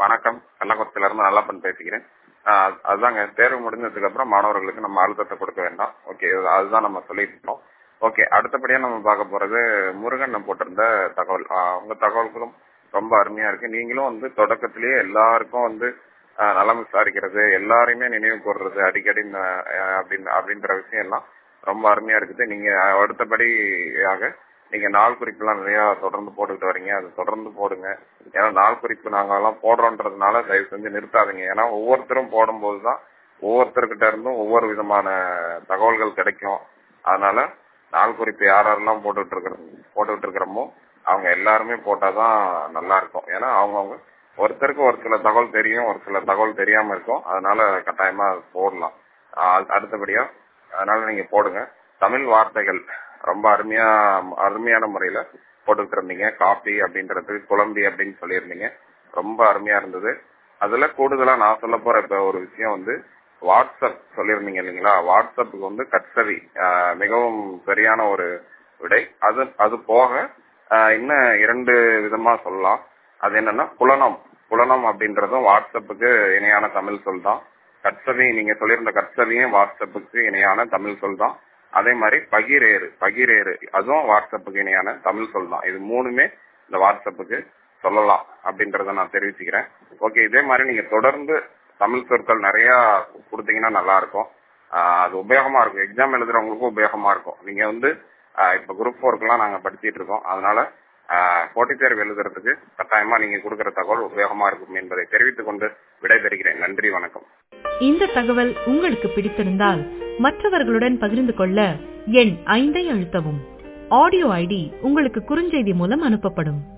வணக்கம் கள்ளக்குறிச்சியில இருந்து நல்லப்பன் பேசிக்கிறேன் ஆஹ் அதுதாங்க தேர்வு முடிஞ்சதுக்கு அப்புறம் மாணவர்களுக்கு நம்ம அழுத்தத்தை கொடுக்க வேண்டாம் ஓகே அதுதான் நம்ம சொல்லிட்டு இருக்கோம் ஓகே அடுத்தபடியா நம்ம பார்க்க போறது முருகன் போட்டிருந்த தகவல் ஆஹ் உங்க தகவல்களும் ரொம்ப அருமையா இருக்கு நீங்களும் வந்து தொடக்கத்திலேயே எல்லாருக்கும் வந்து ஆஹ் நலம் விசாரிக்கிறது எல்லாரையுமே நினைவு கூறுறது அடிக்கடி ந- ஆஹ் அப்படின்னு அப்படின்ற விஷயம் எல்லாம் ரொம்ப அருமையா இருக்குது நீங்க அடுத்தபடியாக நீங்க நாள் குறிப்புலாம் நிறைய தொடர்ந்து போட்டுக்கிட்டு வரீங்க அது தொடர்ந்து போடுங்க ஏன்னா நாள் குறிப்பு நாங்க எல்லாம் போடுறோன்றதுனால தயவு செஞ்சு நிறுத்தாதீங்க ஏன்னா ஒவ்வொருத்தரும் போடும்போதுதான் ஒவ்வொருத்தர்கிட்ட இருந்தும் ஒவ்வொரு விதமான தகவல்கள் கிடைக்கும் அதனால நாள் குறிப்பு யார் யாரெல்லாம் போட்டுட்டு இருக்கிற போட்டுக்கிட்டு இருக்கிறோமோ அவங்க எல்லாருமே போட்டாதான் நல்லா இருக்கும் ஏன்னா அவங்கவுங்க ஒருத்தருக்கு ஒரு சில தகவல் தெரியும் ஒரு சில தகவல் தெரியாம இருக்கும் அதனால கட்டாயமா அது போடலாம் ஆஹ் அடுத்தபடியா அதனால நீங்க போடுங்க தமிழ் வார்த்தைகள் ரொம்ப அருமையா அருமையான முறையில போட்டுக்கிட்டு இருந்தீங்க காப்பி அப்படின்றது குழம்பி அப்படின்னு சொல்லியிருந்தீங்க ரொம்ப அருமையா இருந்தது அதுல கூடுதலா நான் சொல்ல போற இப்ப ஒரு விஷயம் வந்து வாட்ஸ்அப் சொல்லியிருந்தீங்க இல்லைங்களா வாட்ஸ்அப்புக்கு வந்து கட்சவி ஆஹ் மிகவும் சரியான ஒரு விடை அது அது போக ஆஹ் இன்னும் இரண்டு விதமா சொல்லலாம் அது என்னன்னா புலனம் புலனம் அப்படின்றதும் வாட்ஸ்அப்புக்கு இணையான தமிழ் சொல் தான் கட்சவி நீங்க சொல்லியிருந்த கட்சவியும் வாட்ஸ்அப்புக்கு இணையான தமிழ் சொல் தான் அதே மாதிரி பகிரேறு பகிரேறு அதுவும் வாட்ஸ்அப்புக்கு இணையான தமிழ் சொல் தான் இது மூணுமே இந்த வாட்ஸ்அப்புக்கு சொல்லலாம் அப்படின்றத நான் தெரிவிச்சுக்கிறேன் ஓகே இதே மாதிரி நீங்க தொடர்ந்து தமிழ் சொற்கள் நிறைய கொடுத்தீங்கன்னா நல்லா இருக்கும் ஆஹ் அது உபயோகமா இருக்கும் எக்ஸாம் எழுதுறவங்களுக்கும் உபயோகமா இருக்கும் நீங்க வந்து ஆஹ் இப்ப குரூப் ஃபோருக்குலாம் நாங்க படிச்சிட்டு இருக்கோம் அதனால ஆஹ் போட்டித் தேர்வு எழுதுறதுக்கு கட்டாயமா நீங்க கொடுக்கிற தகவல் உபயோகமா இருக்கும் என்பதை தெரிவித்துக் கொண்டு விடைபெறுகிறேன் நன்றி வணக்கம் இந்த தகவல் உங்களுக்கு பிடித்திருந்தால் மற்றவர்களுடன் பகிர்ந்து கொள்ள எண் ஐந்தை அழுத்தவும் ஆடியோ ஐடி உங்களுக்கு குறுஞ்செய்தி மூலம் அனுப்பப்படும்